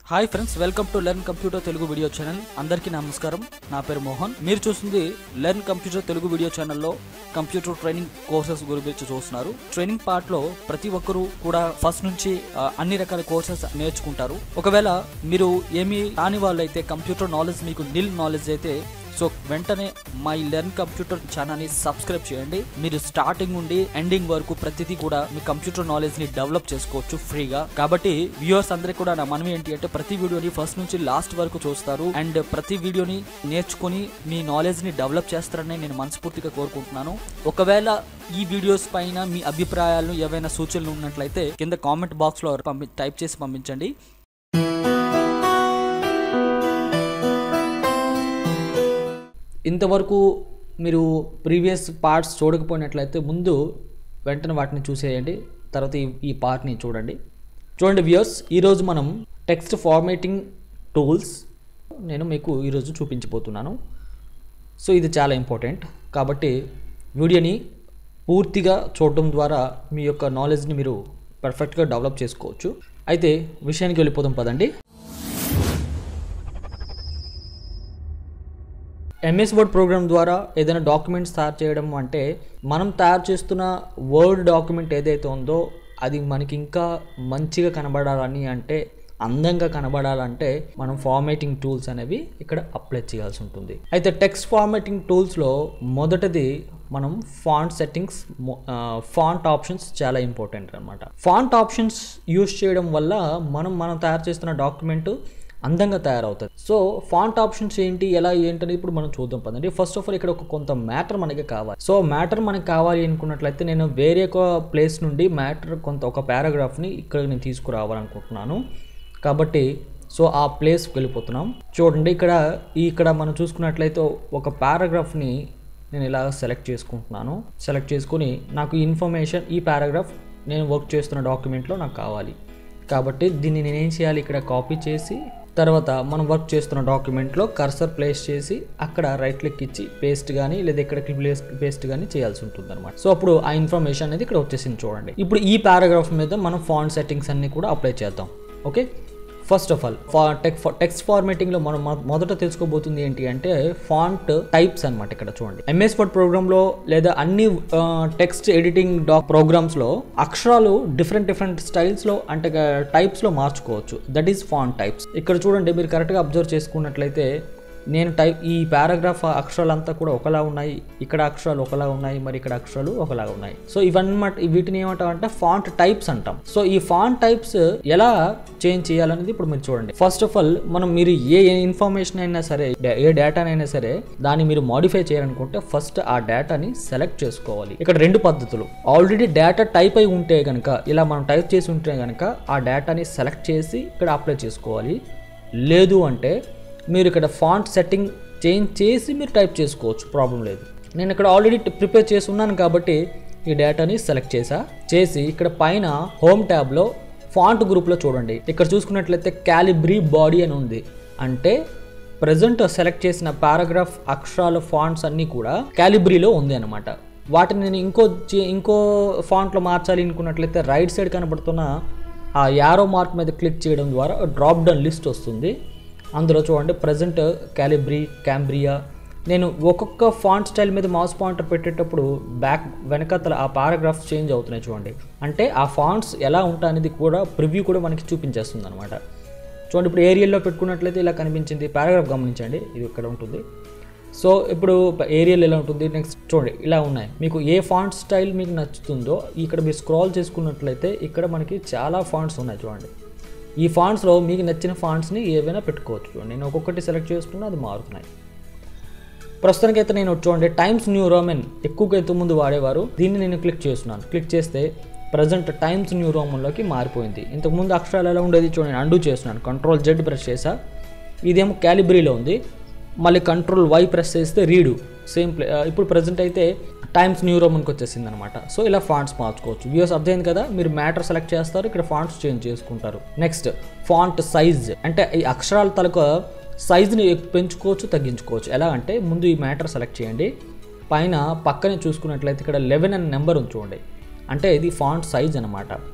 hi friends welcome to learn computer Telugu video channel అందరికీ నమస్కారం నా పేరు మోహన్ మీరు చూస్తుంది లెర్న్ కంప్యూటర్ తెలుగు వీడియో ఛానల్లో కంప్యూటర్ ట్రైనింగ్ కోర్సెస్ గురించి చూస్తున్నారు ట్రైనింగ్ పార్ట్ లో ప్రతి ఒక్కరూ కూడా ఫస్ట్ నుంచి ఆ, అన్ని రకాల కోర్సెస్ నేర్చుకుంటారు ఒకవేళ మీరు ఏమీ రాని వాళ్ళైతే కంప్యూటర్ నాలెడ్జ్ మీకు నిల్ నాలెడ్జ్ అయితే సో వెంటనే మై లెర్న్ కంప్యూటర్ ఛానల్ని సబ్స్క్రైబ్ చేయండి మీరు స్టార్టింగ్ నుండి ఎండింగ్ వరకు ప్రతిదీ కూడా మీ కంప్యూటర్ నాలెడ్జ్ ని డెవలప్ చేసుకోవచ్చు ఫ్రీగా కాబట్టి వ్యూవర్స్ అందరికీ కూడా నా మనవి ఏంటి అంటే ప్రతి వీడియోని ఫస్ట్ నుంచి లాస్ట్ వరకు చూస్తారు అండ్ ప్రతి వీడియోని నేర్చుకుని మీ నాలెడ్జ్ ని డెవలప్ చేస్తారని నేను మనస్ఫూర్తిగా కోరుకుంటున్నాను ఒకవేళ ఈ వీడియోస్ పైన మీ అభిప్రాయాలను ఏవైనా సూచనలు ఉన్నట్లయితే కింద కామెంట్ బాక్స్ లో పంపి టైప్ చేసి పంపించండి ఇంతవరకు మీరు ప్రీవియస్ పార్ట్స్ చూడకపోయినట్లయితే ముందు వెంటనే వాటిని చూసేయండి తర్వాత ఈ ఈ పార్ట్ని చూడండి చూడండి వ్యూయర్స్ ఈరోజు మనం టెక్స్ట్ ఫార్మేటింగ్ టూల్స్ నేను మీకు ఈరోజు చూపించబోతున్నాను సో ఇది చాలా ఇంపార్టెంట్ కాబట్టి వీడియోని పూర్తిగా చూడడం ద్వారా మీ యొక్క నాలెడ్జ్ని మీరు పర్ఫెక్ట్గా డెవలప్ చేసుకోవచ్చు అయితే విషయానికి వెళ్ళిపోదాం పదండి ఎంఎస్ వర్డ్ ప్రోగ్రామ్ ద్వారా ఏదైనా డాక్యుమెంట్స్ తయారు చేయడం అంటే మనం తయారు చేస్తున్న వర్డ్ డాక్యుమెంట్ ఏదైతే ఉందో అది మనకి ఇంకా మంచిగా కనబడాలని అంటే అందంగా కనబడాలంటే మనం ఫార్మేటింగ్ టూల్స్ అనేవి ఇక్కడ అప్లై చేయాల్సి ఉంటుంది అయితే టెక్స్ట్ ఫార్మేటింగ్ టూల్స్లో మొదటిది మనం ఫాంట్ సెట్టింగ్స్ ఫాంట్ ఆప్షన్స్ చాలా ఇంపార్టెంట్ అనమాట ఫాంట్ ఆప్షన్స్ యూస్ చేయడం వల్ల మనం మనం తయారు చేస్తున్న డాక్యుమెంట్ అందంగా తయారవుతుంది సో ఫాంట్ ఆప్షన్స్ ఏంటి ఎలా ఏంటని ఇప్పుడు మనం చూద్దాం పదండి ఫస్ట్ ఆఫ్ ఆల్ ఇక్కడ ఒక కొంత మ్యాటర్ మనకి కావాలి సో మ్యాటర్ మనకి కావాలి అనుకున్నట్లయితే నేను వేరే ఒక ప్లేస్ నుండి మ్యాటర్ కొంత ఒక పారాగ్రాఫ్ని ఇక్కడ నేను తీసుకురావాలనుకుంటున్నాను కాబట్టి సో ఆ ప్లేస్కి వెళ్ళిపోతున్నాం చూడండి ఇక్కడ ఈ ఇక్కడ మనం చూసుకున్నట్లయితే ఒక పారాగ్రాఫ్ని నేను ఇలా సెలెక్ట్ చేసుకుంటున్నాను సెలెక్ట్ చేసుకుని నాకు ఈ ఇన్ఫర్మేషన్ ఈ పారాగ్రాఫ్ నేను వర్క్ చేస్తున్న డాక్యుమెంట్లో నాకు కావాలి కాబట్టి దీన్ని నేను ఏం చేయాలి ఇక్కడ కాపీ చేసి తర్వాత మనం వర్క్ చేస్తున్న డాక్యుమెంట్లో కర్సర్ ప్లేస్ చేసి అక్కడ రైట్ క్లిక్ ఇచ్చి పేస్ట్ కానీ లేదా ఇక్కడ ప్లేస్ పేస్ట్ కానీ చేయాల్సి ఉంటుంది అనమాట సో అప్పుడు ఆ ఇన్ఫర్మేషన్ అనేది ఇక్కడ వచ్చేసింది చూడండి ఇప్పుడు ఈ పారాగ్రాఫ్ మీద మనం ఫాంట్ సెట్టింగ్స్ అన్ని కూడా అప్లై చేద్దాం ఓకే ఫస్ట్ ఆఫ్ ఆల్ ఫా టెక్ టెక్స్ట్ ఫార్మేటింగ్లో మనం మొ- మొదట తెలుసుకోబోతుంది ఏంటి అంటే ఫాంట్ టైప్స్ అన్నమాట ఇక్కడ చూడండి ఎంఎస్ వర్డ్ ప్రోగ్రామ్లో లేదా అన్ని టెక్స్ట్ ఎడిటింగ్ డాక్ ప్రోగ్రామ్స్లో అక్షరాలు డిఫరెంట్ డిఫరెంట్ స్టైల్స్లో అంటే టైప్స్లో మార్చుకోవచ్చు దట్ ఈస్ ఫాంట్ టైప్స్ ఇక్కడ చూడండి మీరు కరెక్ట్గా అబ్జర్వ్ చేసుకున్నట్లయితే నేను టైప్ ఈ పారాగ్రాఫ్ అక్షరాలంతా కూడా ఒకలా ఉన్నాయి ఇక్కడ అక్షరాలు ఒకలా ఉన్నాయి మరి ఇక్కడ అక్షరాలు ఒకలా ఉన్నాయి సో ఇవన్నమాట వీటిని ఏమంటాం అంటే ఫాంట్ టైప్స్ అంటాం సో ఈ ఫాంట్ టైప్స్ ఎలా చేంజ్ చేయాలనేది ఇప్పుడు మీరు చూడండి ఫస్ట్ ఆఫ్ ఆల్ మనం మీరు ఏ ఇన్ఫర్మేషన్ అయినా సరే ఏ డేటానైనా సరే దాన్ని మీరు మాడిఫై చేయాలనుకుంటే ఫస్ట్ ఆ డేటాని సెలెక్ట్ చేసుకోవాలి ఇక్కడ రెండు పద్ధతులు ఆల్రెడీ డేటా టైప్ అయి ఉంటే కనుక ఇలా మనం టైప్ చేసి ఉంటే కనుక ఆ డేటాని సెలెక్ట్ చేసి ఇక్కడ అప్లై చేసుకోవాలి లేదు అంటే మీరు ఇక్కడ ఫాంట్ సెట్టింగ్ చేంజ్ చేసి మీరు టైప్ చేసుకోవచ్చు ప్రాబ్లం లేదు నేను ఇక్కడ ఆల్రెడీ ప్రిపేర్ చేసి ఉన్నాను కాబట్టి ఈ డేటాని సెలెక్ట్ చేసా చేసి ఇక్కడ పైన హోమ్ ట్యాబ్లో ఫాంట్ గ్రూప్లో చూడండి ఇక్కడ చూసుకున్నట్లయితే క్యాలిబ్రీ బాడీ అని ఉంది అంటే ప్రజెంట్ సెలెక్ట్ చేసిన పారాగ్రాఫ్ అక్షరాల ఫాంట్స్ అన్నీ కూడా క్యాలిబ్రీలో ఉంది అనమాట వాటిని నేను ఇంకో చే- ఇంకో ఫాంట్లో మార్చాలి అనుకున్నట్లయితే రైట్ సైడ్ కనబడుతున్న ఆ యారో మార్క్ మీద క్లిక్ చేయడం ద్వారా డ్రాప్ డౌన్ లిస్ట్ వస్తుంది అందులో చూడండి ప్రజెంట్ క్యాలిబ్రీ క్యాంబ్రియా నేను ఒక్కొక్క ఫాంట్ స్టైల్ మీద మౌస్ పాయింటర్ పెట్టేటప్పుడు బ్యాక్ వెనకతల ఆ పారాగ్రాఫ్ చేంజ్ అవుతున్నాయి చూడండి అంటే ఆ ఫాంట్స్ ఎలా ఉంటాయనేది కూడా ప్రివ్యూ కూడా మనకి చూపించేస్తుంది అనమాట చూడండి ఇప్పుడు ఏరియల్లో పెట్టుకున్నట్లయితే ఇలా కనిపించింది పారాగ్రాఫ్ గమనించండి ఇది ఇక్కడ ఉంటుంది సో ఇప్పుడు ఏరియల్ ఎలా ఉంటుంది నెక్స్ట్ చూడండి ఇలా ఉన్నాయి మీకు ఏ ఫాంట్ స్టైల్ మీకు నచ్చుతుందో ఇక్కడ మీరు స్క్రాల్ చేసుకున్నట్లయితే ఇక్కడ మనకి చాలా ఫాంట్స్ ఉన్నాయి చూడండి ఈ ఫాంట్స్లో మీకు నచ్చిన ఫాంట్స్ని ఏవైనా పెట్టుకోవచ్చు చూడండి నేను ఒక్కొక్కటి సెలెక్ట్ చేసుకున్నా అది మారుతున్నాయి ప్రస్తుతానికి అయితే నేను చూడండి టైమ్స్ న్యూ రోమన్ ఎక్కువగా ఇంతకు ముందు వాడేవారు దీన్ని నేను క్లిక్ చేస్తున్నాను క్లిక్ చేస్తే ప్రజెంట్ టైమ్స్ న్యూ రోమన్లోకి మారిపోయింది ఇంతకుముందు అక్షరాలు ఎలా ఉండేది చూడండి అండూ చేస్తున్నాను కంట్రోల్ జెడ్ ప్రెస్ చేసా ఇదేమో క్యాలిబ్రీలో ఉంది మళ్ళీ కంట్రోల్ వై ప్రెస్ చేస్తే రీడు సేమ్ ప్లే ఆ, ఇప్పుడు ప్రజెంట్ అయితే టైమ్స్ న్యూ రోమన్కి వచ్చేసింది అనమాట సో ఇలా ఫాంట్స్ మార్చుకోవచ్చు వ్యూస్ అర్థమైంది కదా మీరు మ్యాటర్ సెలెక్ట్ చేస్తారు ఇక్కడ ఫాంట్స్ చేంజ్ చేసుకుంటారు నెక్స్ట్ ఫాంట్ సైజ్ అంటే ఈ అక్షరాల తలక సైజుని పెంచుకోవచ్చు తగ్గించుకోవచ్చు ఎలా అంటే ముందు ఈ మ్యాటర్ సెలెక్ట్ చేయండి పైన పక్కనే చూసుకున్నట్లయితే ఇక్కడ లెవెన్ అనే నెంబర్ ఉంది చూడండి అంటే ఇది ఫాంట్ సైజ్ అనమాట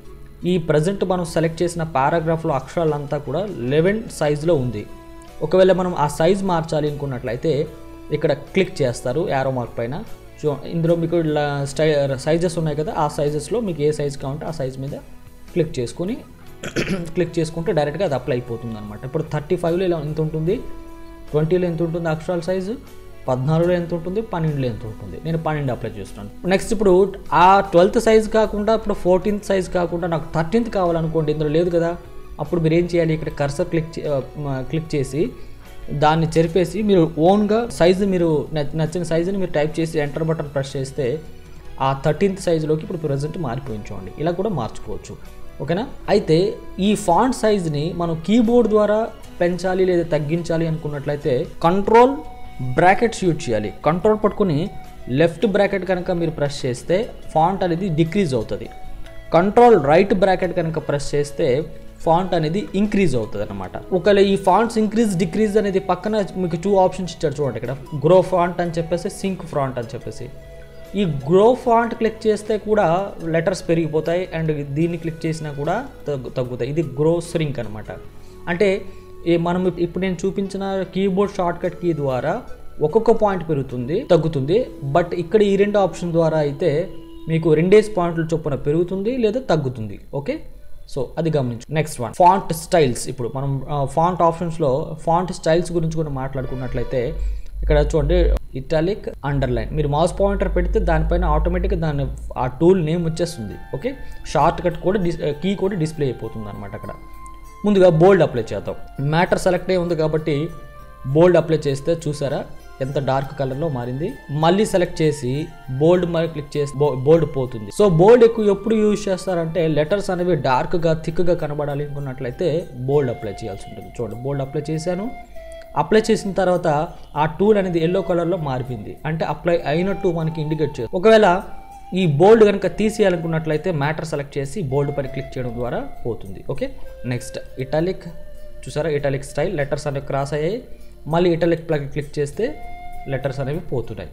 ఈ ప్రజెంట్ మనం సెలెక్ట్ చేసిన పారాగ్రాఫ్లో అక్షరాలంతా కూడా లెవెన్ సైజులో ఉంది ఒకవేళ మనం ఆ సైజ్ మార్చాలి అనుకున్నట్లయితే ఇక్కడ క్లిక్ చేస్తారు యారో మార్క్ పైన సో ఇందులో మీకు ఇలా స్టై సైజెస్ ఉన్నాయి కదా ఆ సైజెస్లో మీకు ఏ సైజ్ కావాలంటే ఆ సైజ్ మీద క్లిక్ చేసుకొని క్లిక్ చేసుకుంటే డైరెక్ట్గా అది అప్లై అయిపోతుంది అనమాట ఇప్పుడు థర్టీ ఫైవ్లో ఇలా ఎంత ఉంటుంది ట్వంటీలో ఎంత ఉంటుంది అక్షరాల సైజు పద్నాలుగులో ఎంత ఉంటుంది పన్నెండులో ఎంత ఉంటుంది నేను పన్నెండు అప్లై చేస్తున్నాను నెక్స్ట్ ఇప్పుడు ఆ ట్వెల్త్ సైజ్ కాకుండా ఇప్పుడు ఫోర్టీన్త్ సైజ్ కాకుండా నాకు థర్టీన్త్ కావాలనుకోండి ఇందులో లేదు కదా అప్పుడు మీరు ఏం చేయాలి ఇక్కడ కర్సర్ క్లిక్ చే- ఆ, మ- క్లిక్ చేసి దాన్ని చెరిపేసి మీరు ఓన్గా సైజు మీరు నచ్- నచ్చిన సైజుని మీరు టైప్ చేసి ఎంటర్ బటన్ ప్రెస్ చేస్తే ఆ థర్టీన్త్ సైజులోకి ఇప్పుడు ప్రజెంట్ మారిపోయింది చూడండి ఇలా కూడా మార్చుకోవచ్చు ఓకేనా అయితే ఈ ఫాంట్ సైజ్ని మనం కీబోర్డ్ ద్వారా పెంచాలి లేదా తగ్గించాలి అనుకున్నట్లయితే కంట్రోల్ బ్రాకెట్స్ యూజ్ చేయాలి కంట్రోల్ పట్టుకుని లెఫ్ట్ బ్రాకెట్ కనుక మీరు ప్రెస్ చేస్తే ఫాంట్ అనేది డిక్రీజ్ అవుతుంది కంట్రోల్ రైట్ బ్రాకెట్ కనుక ప్రెస్ చేస్తే ఫాంట్ అనేది ఇంక్రీజ్ అవుతుంది అనమాట ఒకవేళ ఈ ఫాంట్స్ ఇంక్రీజ్ డిక్రీజ్ అనేది పక్కన మీకు టూ ఆప్షన్స్ ఇచ్చారు చూడండి ఇక్కడ గ్రో ఫాంట్ అని చెప్పేసి సింక్ ఫాంట్ అని చెప్పేసి ఈ గ్రో ఫాంట్ క్లిక్ చేస్తే కూడా లెటర్స్ పెరిగిపోతాయి అండ్ దీన్ని క్లిక్ చేసినా కూడా తగ్గు తగ్గుతాయి ఇది గ్రో స్రింక్ అనమాట అంటే ఈ మనం ఇప్- ఇప్పుడు నేను చూపించిన కీబోర్డ్ షార్ట్ కట్ కీ ద్వారా ఒక్కొక్క పాయింట్ పెరుగుతుంది తగ్గుతుంది బట్ ఇక్కడ ఈ రెండు ఆప్షన్ ద్వారా అయితే మీకు రెండేసి పాయింట్లు చొప్పున పెరుగుతుంది లేదా తగ్గుతుంది ఓకే సో అది గమనించు నెక్స్ట్ వన్ ఫాంట్ స్టైల్స్ ఇప్పుడు మనం ఫాంట్ ఆప్షన్స్లో ఫాంట్ స్టైల్స్ గురించి కూడా మాట్లాడుకున్నట్లయితే ఇక్కడ చూడండి ఇటాలిక్ అండర్లైన్ మీరు మౌస్ పాయింటర్ పెడితే దానిపైన ఆటోమేటిక్గా దాని ఆ టూల్ నేమ్ వచ్చేస్తుంది ఓకే షార్ట్ కట్ కూడా డిస్ కీ కూడా డిస్ప్లే అయిపోతుంది అనమాట అక్కడ ముందుగా బోల్డ్ అప్లై చేద్దాం మ్యాటర్ సెలెక్ట్ అయి ఉంది కాబట్టి బోల్డ్ అప్లై చేస్తే చూసారా ఎంత డార్క్ కలర్లో మారింది మళ్ళీ సెలెక్ట్ చేసి బోల్డ్ మరి క్లిక్ చేసి బోల్డ్ పోతుంది సో బోల్డ్ ఎక్కువ ఎప్పుడు యూజ్ చేస్తారంటే లెటర్స్ అనేవి డార్క్గా థిక్గా కనబడాలి అనుకున్నట్లయితే బోల్డ్ అప్లై చేయాల్సి ఉంటుంది చూడండి బోల్డ్ అప్లై చేశాను అప్లై చేసిన తర్వాత ఆ టూల్ అనేది ఎల్లో కలర్లో మారిపోయింది అంటే అప్లై అయినట్టు మనకి ఇండికేట్ చేస్తుంది ఒకవేళ ఈ బోల్డ్ కనుక తీసేయాలనుకున్నట్లయితే మ్యాటర్ సెలెక్ట్ చేసి బోల్డ్ పైన క్లిక్ చేయడం ద్వారా పోతుంది ఓకే నెక్స్ట్ ఇటాలిక్ చూసారా ఇటాలిక్ స్టైల్ లెటర్స్ అనేవి క్రాస్ అయ్యాయి మళ్ళీ ఇటాలిక్ ప్లగ్ క్లిక్ చేస్తే లెటర్స్ అనేవి పోతున్నాయి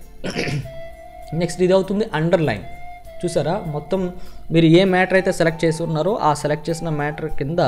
నెక్స్ట్ ఇది అవుతుంది అండర్లైన్ చూసారా మొత్తం మీరు ఏ మ్యాటర్ అయితే సెలెక్ట్ చేసి ఉన్నారో ఆ సెలెక్ట్ చేసిన మ్యాటర్ కింద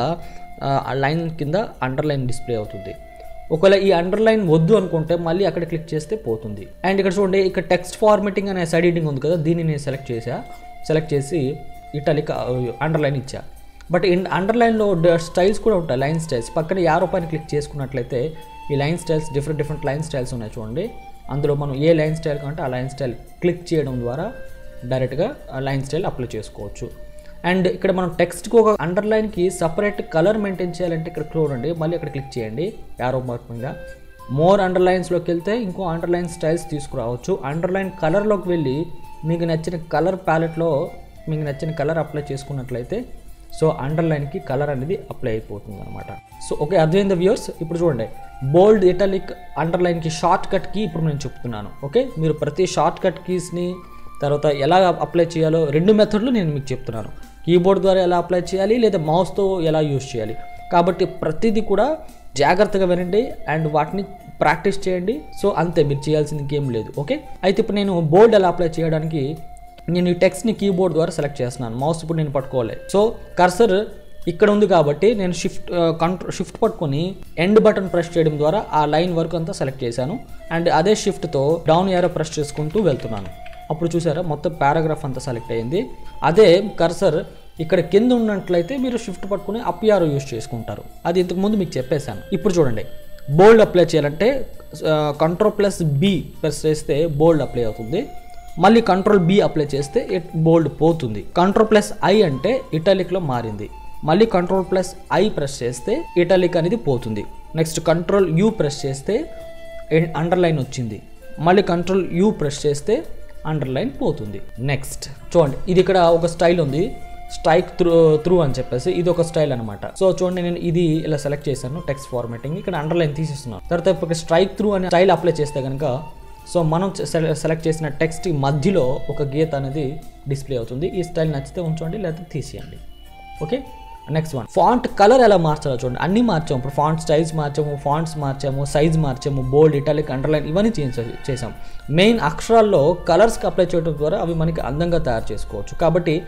ఆ లైన్ కింద అండర్లైన్ డిస్ప్లే అవుతుంది ఒకవేళ ఈ అండర్లైన్ వద్దు అనుకుంటే మళ్ళీ అక్కడ క్లిక్ చేస్తే పోతుంది అండ్ ఇక్కడ చూడండి ఇక్కడ టెక్స్ట్ ఫార్మేటింగ్ అనే సైడ్ ఎడిటింగ్ ఉంది కదా దీన్ని నేను సెలెక్ట్ చేసా సెలెక్ట్ చేసి ఇటాలిక్ అండర్లైన్ ఇచ్చా బట్ ఇన్ అండర్లైన్లో స్టైల్స్ కూడా ఉంటాయి లైన్ స్టైల్స్ పక్కన యారో పైన క్లిక్ చేసుకున్నట్లయితే ఈ line styles different different line styles ఉన్నాయి చూడండి అందులో మనం ఏ లైన్ స్టైల్ కంటే ఆ లైన్ స్టైల్ క్లిక్ చేయడం ద్వారా డైరెక్ట్గా ఆ లైన్ స్టైల్ అప్లై చేసుకోవచ్చు అండ్ ఇక్కడ మనం టెక్స్ట్కి ఒక అండర్లైన్కి సపరేట్ కలర్ మెయింటైన్ చేయాలంటే ఇక్కడ చూడండి మళ్ళీ అక్కడ క్లిక్ చేయండి యారో మార్క్ మీద మోర్ అండర్లైన్స్లోకి వెళ్తే ఇంకో అండర్లైన్ స్టైల్స్ తీసుకురావచ్చు అండర్లైన్ కలర్లోకి వెళ్ళి మీకు నచ్చిన కలర్ ప్యాలెట్లో మీకు నచ్చిన కలర్ అప్లై చేసుకున్నట్లయితే సో అండర్లైన్కి కలర్ అనేది అప్లై అయిపోతుంది అనమాట సో ఓకే అర్థమైంది వ్యూవర్స్ ఇప్పుడు చూడండి బోల్డ్ ఇటాలిక్ అండర్లైన్కి షార్ట్ కట్కి ఇప్పుడు నేను చెప్తున్నాను ఓకే మీరు ప్రతి షార్ట్ కట్ కీస్ని తర్వాత ఎలా అప్లై చేయాలో రెండు మెథడ్లు నేను మీకు చెప్తున్నాను కీబోర్డ్ ద్వారా ఎలా అప్లై చేయాలి లేదా మౌస్తో ఎలా యూజ్ చేయాలి కాబట్టి ప్రతిదీ కూడా జాగ్రత్తగా వినండి అండ్ వాటిని ప్రాక్టీస్ చేయండి సో అంతే మీరు చేయాల్సింది ఇంకేం లేదు ఓకే అయితే ఇప్పుడు నేను బోర్డ్ ఎలా అప్లై చేయడానికి నేను ఈ టెక్స్ట్ని కీబోర్డ్ ద్వారా సెలెక్ట్ చేస్తున్నాను మౌస్ ఇప్పుడు నేను పట్టుకోవాలి సో కర్సర్ ఇక్కడ ఉంది కాబట్టి నేను షిఫ్ట్ కంట్రోల్ షిఫ్ట్ పట్టుకొని ఎండ్ బటన్ ప్రెస్ చేయడం ద్వారా ఆ లైన్ వరకు అంతా సెలెక్ట్ చేశాను అండ్ అదే షిఫ్ట్తో డౌన్ ఏరో ప్రెస్ చేసుకుంటూ వెళ్తున్నాను అప్పుడు చూసారా మొత్తం పారాగ్రాఫ్ అంతా సెలెక్ట్ అయ్యింది అదే కర్సర్ ఇక్కడ కింద ఉన్నట్లయితే మీరు షిఫ్ట్ పట్టుకుని అప్ యారో యూస్ చేసుకుంటారు అది ఇంతకు ముందు మీకు చెప్పేశాను ఇప్పుడు చూడండి బోల్డ్ అప్లై చేయాలంటే కంట్రోల్ ప్లస్ బి ప్రెస్ చేస్తే బోల్డ్ అప్లై అవుతుంది మళ్ళీ కంట్రోల్ బి అప్లై చేస్తే బోల్డ్ పోతుంది కంట్రోల్ ప్లస్ ఐ అంటే ఇటాలిక్లో మారింది మళ్ళీ కంట్రోల్ ప్లస్ ఐ ప్రెస్ చేస్తే ఇటాలిక్ అనేది పోతుంది నెక్స్ట్ కంట్రోల్ యూ ప్రెస్ చేస్తే అండర్లైన్ వచ్చింది మళ్ళీ కంట్రోల్ యూ ప్రెస్ చేస్తే అండర్లైన్ పోతుంది నెక్స్ట్ చూడండి ఇది ఇక్కడ ఒక స్టైల్ ఉంది స్ట్రైక్ త్రూ త్రూ అని చెప్పేసి ఇది ఒక స్టైల్ అనమాట సో చూడండి నేను ఇది ఇలా సెలెక్ట్ చేశాను టెక్స్ట్ ఫార్మాటింగ్ ఇక్కడ అండర్లైన్ తీసేస్తున్నాను తర్వాత ఇప్పుడు స్ట్రైక్ త్రూ అనే స్టైల్ అప్లై చేస్తే కనుక సో మనం సెలెక్ట్ చేసిన టెక్స్ట్ మధ్యలో ఒక గీత అనేది డిస్ప్లే అవుతుంది ఈ స్టైల్ నచ్చితే ఉంచండి లేకపోతే తీసేయండి okay next one font colour ఎలా మార్చాలో చూడండి అన్నీ మార్చాము ఇప్పుడు ఫాంట్ స్టైల్స్ మార్చాము ఫాంట్స్ మార్చాము సైజ్ మార్చాము బోల్డ్ ఇటాలిక్ అండర్లైన్ ఇవన్నీ చేంజ్ చేసాం మెయిన్ అక్షరాల్లో కలర్స్కి అప్లై చేయడం ద్వారా అవి మనకి అందంగా తయారు చేసుకోవచ్చు కాబట్టి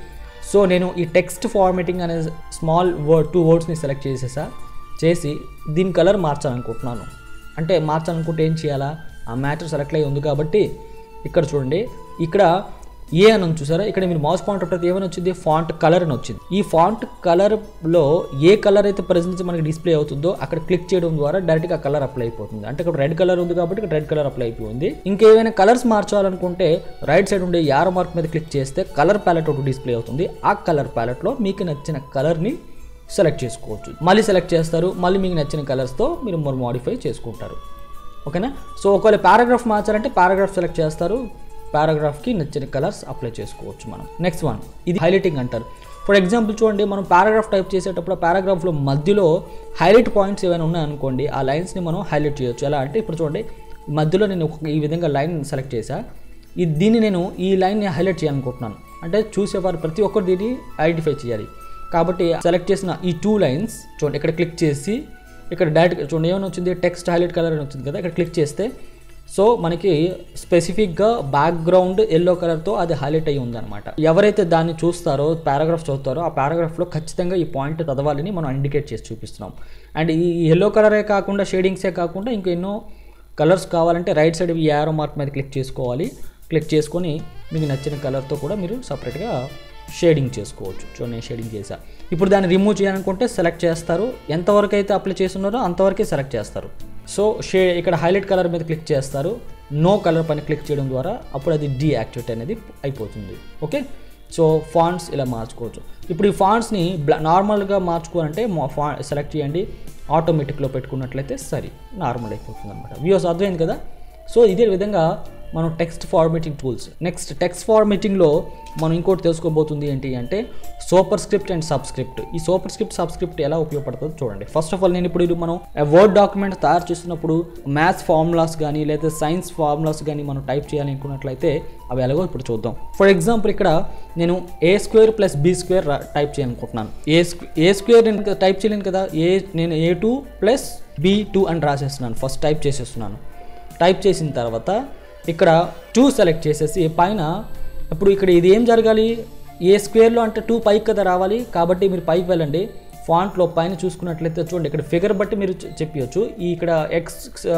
సో నేను ఈ టెక్స్ట్ ఫార్మేటింగ్ అనే స్మాల్ వర్డ్ టూ వర్డ్స్ని సెలెక్ట్ చేసేసా చేసి దీని కలర్ మార్చాలనుకుంటున్నాను అంటే మార్చాలనుకుంటే ఏం చేయాలా ఆ మ్యాటర్ సెలెక్ట్ అయ్యి ఉంది కాబట్టి ఇక్కడ చూడండి ఇక్కడ ఏ అని ఉంది చూసారా ఇక్కడ మీరు మౌస్ పాయింట్ ఉంటుంది ఏమని వచ్చింది ఫాంట్ కలర్ అని వచ్చింది ఈ ఫాంట్ కలర్లో ఏ కలర్ అయితే ప్రజెంట్ మనకి డిస్ప్లే అవుతుందో అక్కడ క్లిక్ చేయడం ద్వారా డైరెక్ట్గా కలర్ అప్లై అయిపోతుంది అంటే ఇక్కడ రెడ్ కలర్ ఉంది కాబట్టి ఇక్కడ రెడ్ కలర్ అప్లై అయిపోయింది ఇంకేమైనా కలర్స్ మార్చాలనుకుంటే రైట్ సైడ్ ఉండే యారో మార్క్ మీద క్లిక్ చేస్తే కలర్ ప్యాలెట్ ఒకటి డిస్ప్లే అవుతుంది ఆ కలర్ ప్యాలెట్లో మీకు నచ్చిన కలర్ని సెలెక్ట్ చేసుకోవచ్చు మళ్ళీ సెలెక్ట్ చేస్తారు మళ్ళీ మీకు నచ్చిన కలర్స్తో మీరు మరి మోడిఫై చేసుకుంటారు ఓకేనా సో ఒకవేళ పారాగ్రాఫ్ మార్చాలంటే పారాగ్రాఫ్ సెలెక్ట్ చేస్తారు పారాగ్రాఫ్కి నచ్చిన కలర్స్ అప్లై చేసుకోవచ్చు మనం నెక్స్ట్ వన్ ఇది హైలైటింగ్ అంటారు ఫర్ ఎగ్జాంపుల్ చూడండి మనం పారాగ్రాఫ్ టైప్ చేసేటప్పుడు పారాగ్రాఫ్లో మధ్యలో హైలైట్ పాయింట్స్ ఏమైనా ఉన్నాయనుకోండి ఆ లైన్స్ని మనం హైలైట్ చేయొచ్చు ఎలా అంటే ఇప్పుడు చూడండి మధ్యలో నేను ఒక ఈ విధంగా లైన్ సెలెక్ట్ చేశా ఈ దీన్ని నేను ఈ లైన్ని హైలైట్ చేయాలనుకుంటున్నాను అంటే చూసేవారు ప్రతి ఒక్కరు దీన్ని ఐడెంటిఫై చేయాలి కాబట్టి సెలెక్ట్ చేసిన ఈ టూ లైన్స్ చూడండి ఇక్కడ క్లిక్ చేసి ఇక్కడ డైరెక్ట్ చూడండి ఏమైనా వచ్చింది టెక్స్ట్ హైలైట్ కలర్ అని వచ్చింది కదా ఇక్కడ క్లిక్ చేస్తే సో మనకి స్పెసిఫిక్గా బ్యాక్గ్రౌండ్ ఎల్లో కలర్తో అది హైలైట్ అయ్యి ఉందన్నమాట ఎవరైతే దాన్ని చూస్తారో పారాగ్రాఫ్ చదువుతారో ఆ పారాగ్రాఫ్లో ఖచ్చితంగా ఈ పాయింట్ చదవాలని మనం ఇండికేట్ చేసి చూపిస్తున్నాం అండ్ ఈ ఎల్లో కలరే కాకుండా షేడింగ్సే కాకుండా ఇంకా ఎన్నో కలర్స్ కావాలంటే రైట్ సైడ్ ఈ యారో మార్క్ మీద క్లిక్ చేసుకోవాలి క్లిక్ చేసుకొని మీకు నచ్చిన కలర్తో కూడా మీరు సపరేట్గా షేడింగ్ చేసుకోవచ్చు చూడండి నేను షేడింగ్ చేసా ఇప్పుడు దాన్ని రిమూవ్ చేయాలనుకుంటే సెలెక్ట్ చేస్తారు ఎంతవరకు అయితే అప్లై చేస్తున్నారో అంతవరకే సెలెక్ట్ చేస్తారు సో షే ఇక్కడ హైలైట్ కలర్ మీద క్లిక్ చేస్తారు నో కలర్ పైన క్లిక్ చేయడం ద్వారా అప్పుడు అది డీయాక్టివేట్ అనేది అయిపోతుంది ఓకే సో ఫాంట్స్ ఇలా మార్చుకోవచ్చు ఇప్పుడు ఈ ఫాంట్స్ని బ్లా నార్మల్గా మార్చుకోవాలంటే ఫా సెలెక్ట్ చేయండి ఆటోమేటిక్లో పెట్టుకున్నట్లయితే సరి నార్మల్ అయిపోతుంది అనమాట వ్యూస్ అర్థమైంది కదా సో ఇదే విధంగా మనం text formatting tools next text ఫార్మేటింగ్లో మనం ఇంకోటి తెలుసుకోబోతుంది ఏంటి అంటే సూపర్ స్క్రిప్ట్ అండ్ సబ్స్క్రిప్ట్ ఈ సూపర్ స్క్రిప్ట్ సబ్స్క్రిప్ట్ ఎలా ఉపయోగపడుతుందో చూడండి ఫస్ట్ ఆఫ్ ఆల్ నేను ఇప్పుడు ఇది మనం వర్డ్ డాక్యుమెంట్ తయారు చేస్తున్నప్పుడు మ్యాథ్స్ ఫార్ములాస్ కానీ లేదా సైన్స్ ఫార్ములాస్ కానీ మనం టైప్ చేయాలి అనుకున్నట్లయితే అవి ఎలాగో ఇప్పుడు చూద్దాం ఫర్ ఎగ్జాంపుల్ ఇక్కడ నేను A square plus B square type చేయాలనుకుంటున్నాను ఏ స్క్వే ఏ స్క్వేర్ నేను టైప్ చేయలేను కదా ఏ నేను A two plus B two అని రాసేస్తున్నాను ఫస్ట్ టైప్ చేసేస్తున్నాను టైప్ చేసిన తర్వాత ఇక్కడ టూ సెలెక్ట్ చేసేసి పైన ఇప్పుడు ఇక్కడ ఇది ఏం జరగాలి ఏ స్క్వేర్లో అంటే టూ పైకి కదా రావాలి కాబట్టి మీరు పైకి వెళ్ళండి ఫాంట్లో పైన చూసుకున్నట్లయితే చూడండి ఇక్కడ ఫిగర్ బట్టి మీరు చెప్పవచ్చు ఈ ఇక్కడ ఎక్స్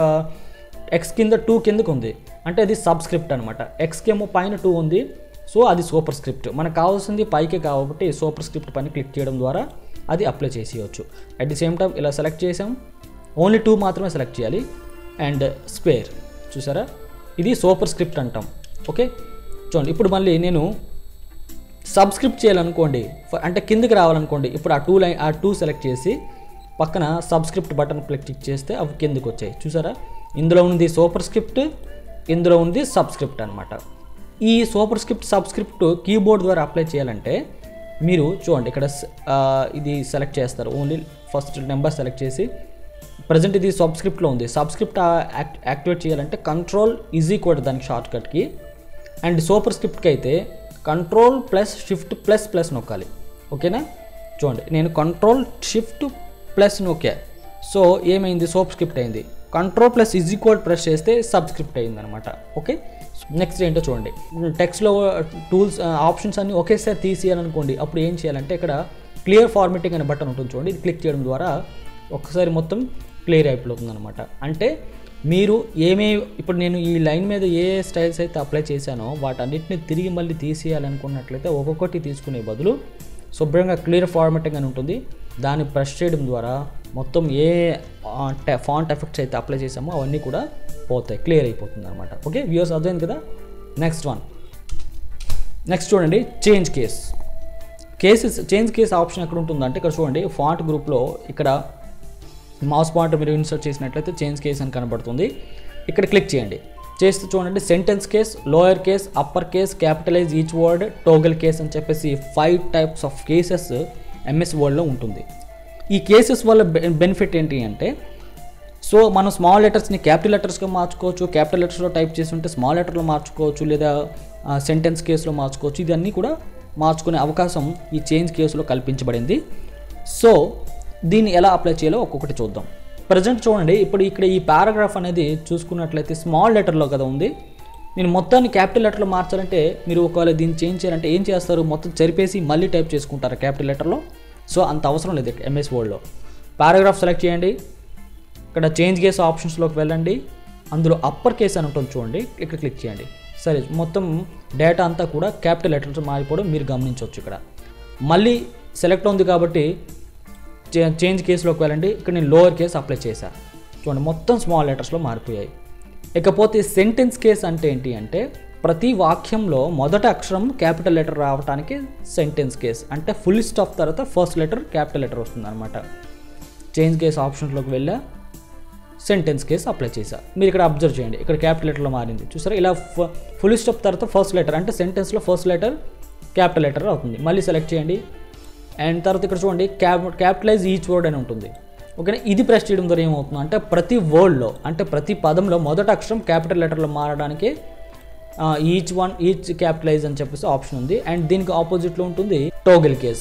ఎక్స్ కింద టూ కిందకు ఉంది అంటే అది సబ్స్క్రిప్ట్ అనమాట ఎక్స్కి ఏమో పైన టూ ఉంది సో అది సూపర్ స్క్రిప్ట్ మనకు కావాల్సింది పైకే కాబట్టి సూపర్ స్క్రిప్ట్ పైన క్లిక్ చేయడం ద్వారా అది అప్లై చేసేయచ్చు అట్ ది సేమ్ టైం ఇలా సెలెక్ట్ చేసాం ఓన్లీ టూ మాత్రమే సెలెక్ట్ చేయాలి అండ్ స్క్వేర్ చూసారా ఇది సూపర్ స్క్రిప్ట్ అంటాం ఓకే చూడండి ఇప్పుడు మళ్ళీ నేను సబ్స్క్రిప్ట్ చేయాలనుకోండి ఫ- అంటే కిందకి రావాలనుకోండి ఇప్పుడు ఆ టూ లైన్ ఆ టూ సెలెక్ట్ చేసి పక్కన సబ్స్క్రిప్ట్ బటన్ క్లిక్ చేస్తే అవి కిందకి వచ్చాయి చూసారా ఇందులో ఉంది సూపర్ స్క్రిప్ట్ ఇందులో ఉంది సబ్స్క్రిప్ట్ అనమాట ఈ సూపర్ స్క్రిప్ట్ సబ్స్క్రిప్ట్ కీబోర్డ్ ద్వారా అప్లై చేయాలంటే మీరు చూడండి ఇక్కడ స- ఆ, ఇది సెలెక్ట్ చేస్తారు ఓన్లీ ఫస్ట్ నెంబర్ సెలెక్ట్ చేసి ప్రజెంట్ ఇది సబ్స్క్రిప్ట్లో ఉంది సబ్స్క్రిప్ట్ యాక్ట్ యాక్టివేట్ చేయాలంటే కంట్రోల్ ఈజీ కూడా దానికి షార్ట్ కట్కి అండ్ సూపర్ స్క్రిప్ట్కి అయితే control plus shift plus plus నొక్కాలి ఓకేనా చూడండి నేను కంట్రోల్ షిఫ్ట్ ప్లస్ నొక్కా సో ఏమైంది సోప్ స్క్రిప్ట్ అయింది control plus is equal press చేస్తే సబ్స్క్రిప్ట్ అయింది అనమాట ఓకే నెక్స్ట్ ఏంటో చూడండి టెక్స్ట్లో టూల్స్ ఆప్షన్స్ అన్ని ఒకేసారి తీసేయాలనుకోండి అప్పుడు ఏం చేయాలంటే ఇక్కడ క్లియర్ ఫార్మేటింగ్ అనే బటన్ ఉంటుంది చూడండి ఇది క్లిక్ చేయడం ద్వారా ఒక్కసారి మొత్తం క్లియర్ అయిపోతుంది అనమాట అంటే మీరు ఏమే ఇప్పుడు నేను ఈ లైన్ మీద ఏ స్టైల్స్ అయితే అప్లై చేశానో వాటన్నిటిని తిరిగి మళ్ళీ తీసేయాలనుకున్నట్లయితే ఒక్కొక్కటి తీసుకునే బదులు శుభ్రంగా క్లియర్ ఫార్మాటింగ్ అని ఉంటుంది దాన్ని ప్రెస్ చేయడం ద్వారా మొత్తం ఏ ఫాంట్ ఎఫెక్ట్స్ అయితే అప్లై చేసామో అవన్నీ కూడా పోతాయి క్లియర్ అయిపోతుంది అనమాట ఓకే వ్యూస్ అర్థమైంది కదా నెక్స్ట్ వన్ నెక్స్ట్ చూడండి change case cases change case option ఎక్కడ ఉంటుందంటే ఇక్కడ చూడండి ఫాంట్ గ్రూప్లో ఇక్కడ మౌస్ పాయింట్ మీరు ఇన్సర్ట్ చేసినట్లయితే చేంజ్ కేస్ అని కనబడుతుంది ఇక్కడ క్లిక్ చేయండి చేస్తే చూడండి sentence case lower case upper case capitalize each word toggle case అని చెప్పేసి five types of cases MS వర్డ్లో ఉంటుంది ఈ కేసెస్ వల్ల బెనిఫిట్ ఏంటి అంటే సో మనం స్మాల్ లెటర్స్ని క్యాపిటల్ లెటర్స్గా మార్చుకోవచ్చు క్యాపిటల్ లెటర్స్లో టైప్ చేసి ఉంటే స్మాల్ లెటర్లో మార్చుకోవచ్చు లేదా సెంటెన్స్ కేసులో మార్చుకోవచ్చు ఇదన్నీ కూడా మార్చుకునే అవకాశం ఈ చేంజ్ కేసులో కల్పించబడింది సో దీన్ని ఎలా అప్లై చేయాలో ఒక్కొక్కటి చూద్దాం ప్రజెంట్ చూడండి ఇప్పుడు ఇక్కడ ఈ పారాగ్రాఫ్ అనేది చూసుకున్నట్లయితే స్మాల్ లెటర్లో కదా ఉంది నేను మొత్తాన్ని క్యాపిటల్ లెటర్లో మార్చాలంటే మీరు ఒకవేళ దీన్ని చేంజ్ చేయాలంటే ఏం చేస్తారు మొత్తం చెరిపేసి మళ్ళీ టైప్ చేసుకుంటారు క్యాపిటల్ లెటర్లో సో అంత అవసరం లేదు ఎంఎస్ వర్డ్లో పారాగ్రాఫ్ సెలెక్ట్ చేయండి ఇక్కడ చేంజ్ కేస్ ఆప్షన్స్లోకి వెళ్ళండి అందులో అప్పర్ కేస్ అని ఉంటుంది చూడండి ఇక్కడ క్లిక్ చేయండి సరే మొత్తం డేటా అంతా కూడా క్యాపిటల్ లెటర్స్ మారిపోవడం మీరు గమనించవచ్చు ఇక్కడ మళ్ళీ సెలెక్ట్ ఉంది కాబట్టి చే- చేంజ్ కేసులోకి వెళ్ళండి ఇక్కడ నేను లోవర్ కేస్ అప్లై చేశాను చూడండి మొత్తం స్మాల్ లెటర్స్లో మారిపోయాయి ఇకపోతే సెంటెన్స్ కేస్ అంటే ఏంటి అంటే ప్రతి వాక్యంలో మొదటి అక్షరం క్యాపిటల్ లెటర్ రావడానికి సెంటెన్స్ కేస్ అంటే ఫుల్ స్టాప్ తర్వాత ఫస్ట్ లెటర్ క్యాపిటల్ లెటర్ వస్తుంది అనమాట చేంజ్ కేస్ ఆప్షన్స్లోకి వెళ్ళా సెంటెన్స్ కేస్ అప్లై చేశా మీరు ఇక్కడ అబ్జర్వ్ చేయండి ఇక్కడ క్యాపిటల్ లెటర్లో మారింది చూసారా ఇలా ఫుల్ స్టాప్ తర్వాత ఫస్ట్ లెటర్ అంటే సెంటెన్స్లో ఫస్ట్ లెటర్ క్యాపిటల్ లెటర్ అవుతుంది మళ్ళీ సెలెక్ట్ చేయండి అండ్ తర్వాత ఇక్కడ చూడండి క్యాప్ క్యాపిటలైజ్ ఈచ్ వర్డ్ అని ఉంటుంది ఓకేనా ఇది ప్రెస్ చేయడం ద్వారా ఏమవుతుంది అంటే ప్రతి వర్డ్లో అంటే ప్రతి పదంలో మొదటి అక్షరం క్యాపిటల్ లెటర్లో మారడానికి ఈచ్ వన్ ఈచ్ క్యాపిటలైజ్ అని చెప్పేసి ఆప్షన్ ఉంది అండ్ దీనికి ఆపోజిట్లో ఉంటుంది టోగల్ కేస్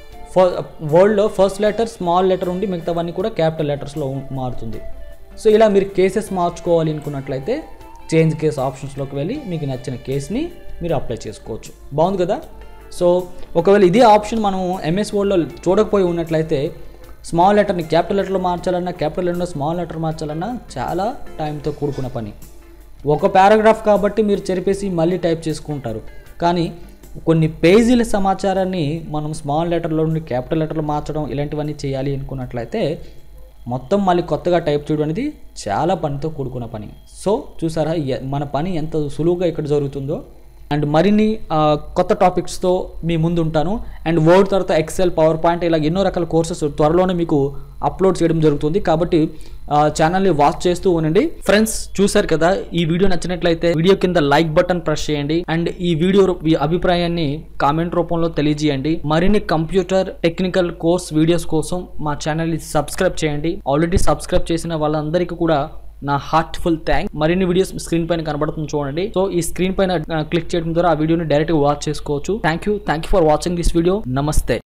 వర్డ్లో ఫస్ట్ లెటర్ స్మాల్ లెటర్ ఉండి మిగతావన్నీ కూడా క్యాపిటల్ లెటర్స్లో మారుతుంది సో ఇలా మీరు కేసెస్ మార్చుకోవాలి అనుకున్నట్లయితే చేంజ్ కేస్ ఆప్షన్స్లోకి వెళ్ళి మీకు నచ్చిన కేస్ని మీరు అప్లై చేసుకోవచ్చు బాగుంది కదా సో ఒకవేళ ఇదే ఆప్షన్ మనం ఎంఎస్ వర్డ్లో చూడకపోయి ఉన్నట్లయితే స్మాల్ లెటర్ని క్యాపిటల్ లెటర్లో మార్చాలన్నా క్యాపిటల్ లెటర్లో స్మాల్ లెటర్ మార్చాలన్నా చాలా టైంతో కూడుకున్న పని ఒక పారాగ్రాఫ్ కాబట్టి మీరు చెరిపేసి మళ్ళీ టైప్ చేసుకుంటారు కానీ కొన్ని పేజీల సమాచారాన్ని మనం స్మాల్ లెటర్లో నుండి క్యాపిటల్ లెటర్లో మార్చడం ఇలాంటివన్నీ చేయాలి అనుకున్నట్లయితే మొత్తం మళ్ళీ కొత్తగా టైప్ చేయడం అనేది చాలా పనితో కూడుకున్న పని సో చూసారా ఎ- మన పని ఎంత సులువుగా ఇక్కడ జరుగుతుందో అండ్ మరిన్ని ఆ, కొత్త టాపిక్స్తో మీ ముందు ఉంటాను అండ్ వర్డ్ తర్వాత ఎక్సెల్ పవర్ పాయింట్ ఇలా ఎన్నో రకాల కోర్సెస్ త్వరలోనే మీకు అప్లోడ్ చేయడం జరుగుతుంది కాబట్టి ఆ, ఛానల్ని వాచ్ చేస్తూ ఉండండి ఫ్రెండ్స్ చూసారు కదా ఈ వీడియో నచ్చినట్లయితే వీడియో కింద లైక్ బటన్ ప్రెస్ చేయండి అండ్ ఈ వీడియో రూ- మీ అభిప్రాయాన్ని కామెంట్ రూపంలో తెలియజేయండి మరిన్ని కంప్యూటర్ టెక్నికల్ కోర్స్ వీడియోస్ కోసం మా ఛానల్ని సబ్స్క్రైబ్ చేయండి ఆల్రెడీ సబ్స్క్రైబ్ చేసిన వాళ్ళందరికీ కూడా నా హార్ట్ఫుల్ థ్యాంక్ మరిన్ని వీడియోస్ స్క్రీన్ పైన కనబడుతుంది చూడండి సో ఈ స్క్రీన్ పైన క్లిక్ చేయడం ద్వారా ఆ వీడియోని డైరెక్ట్ గా వాచ్ చేసుకోవచ్చు thank you thank you for watching this video నమస్తే